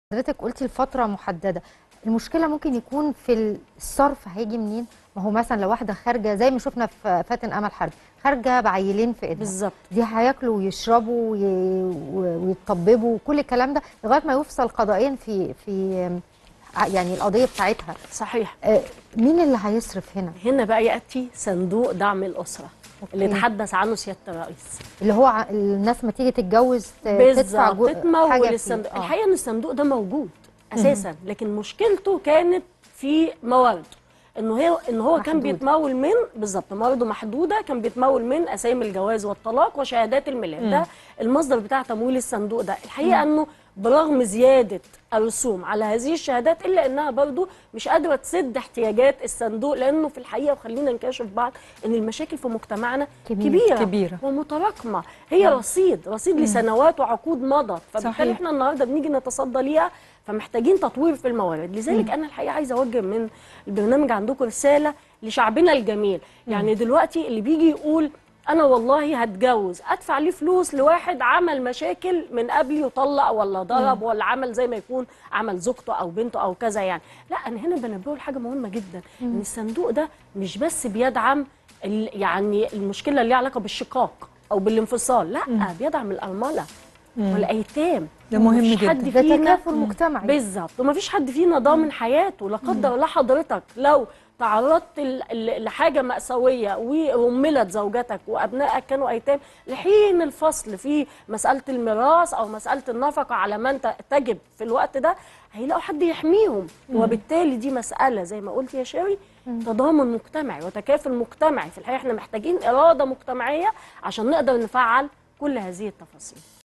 حضرتك قلتي لفترة محددة المشكلة ممكن يكون في الصرف هيجي منين ما هو مثلا لو واحدة خارجة زي ما شفنا في فاتن أمل حرب خارجة بعيلين في إيدها بالظبط دي هياكلوا ويشربوا وي- و- ويتطببوا وكل الكلام ده لغاية ما يفصل قضائيا في في ع- يعني القضية بتاعتها صحيح آه، مين اللي هيصرف هنا هنا بقى ياتي صندوق دعم الاسره اللي أوكي. تحدث عنه سياده الرئيس اللي هو ع- الناس ما تيجي تتجوز ت- تدفع بالظبط جو- تتمول حاجة فيه. الصندوق آه. الحقيقه ان الصندوق ده موجود اساسا لكن مشكلته كانت في موارده انه هي ان هو كان محدودة. بيتمول من بالظبط موارده محدوده كان بيتمول من اسامي الجواز والطلاق وشهادات الميلاد ده المصدر بتاع تمويل الصندوق ده الحقيقه انه برغم زياده الرسوم على هذه الشهادات الا انها برضو مش قادره تسد احتياجات الصندوق لانه في الحقيقه وخلينا نكاشف بعض ان المشاكل في مجتمعنا كبيرة. كبيره, كبيرة. ومتراكمه هي رصيد رصيد لسنوات وعقود مضت فبالتالي صحيح. احنا النهارده بنيجي نتصدى ليها فمحتاجين تطوير في الموارد لذلك انا الحقيقه عايزه اوجه من البرنامج عندكم رساله لشعبنا الجميل يعني دلوقتي اللي بيجي يقول انا والله هتجوز ادفع ليه فلوس لواحد عمل مشاكل من قبلي وطلق ولا ضرب ولا عمل زي ما يكون عمل زوجته او بنته او كذا يعني لا انا هنا بنبهه لحاجه مهمه جدا ان الصندوق ده مش بس بيدعم ال- يعني المشكله اللي ليها علاقه بالشقاق او بالانفصال لا بيدعم الارمله والايتام ده مهم ومفيش جدا. حد ده فينا تكافل مجتمعي بالظبط ومفيش حد فينا ضامن حياته لا قدر الله حضرتك لو تعرضت ل- ل- لحاجه ماساويه وهملت زوجتك وابنائك كانوا ايتام لحين الفصل في مساله الميراث او مساله النفقه على من ت- تجب في الوقت ده هيلاقوا حد يحميهم وبالتالي دي مساله زي ما قلت يا شيري تضامن مجتمعي وتكافل مجتمعي في الحقيقه احنا محتاجين اراده مجتمعيه عشان نقدر نفعل كل هذه التفاصيل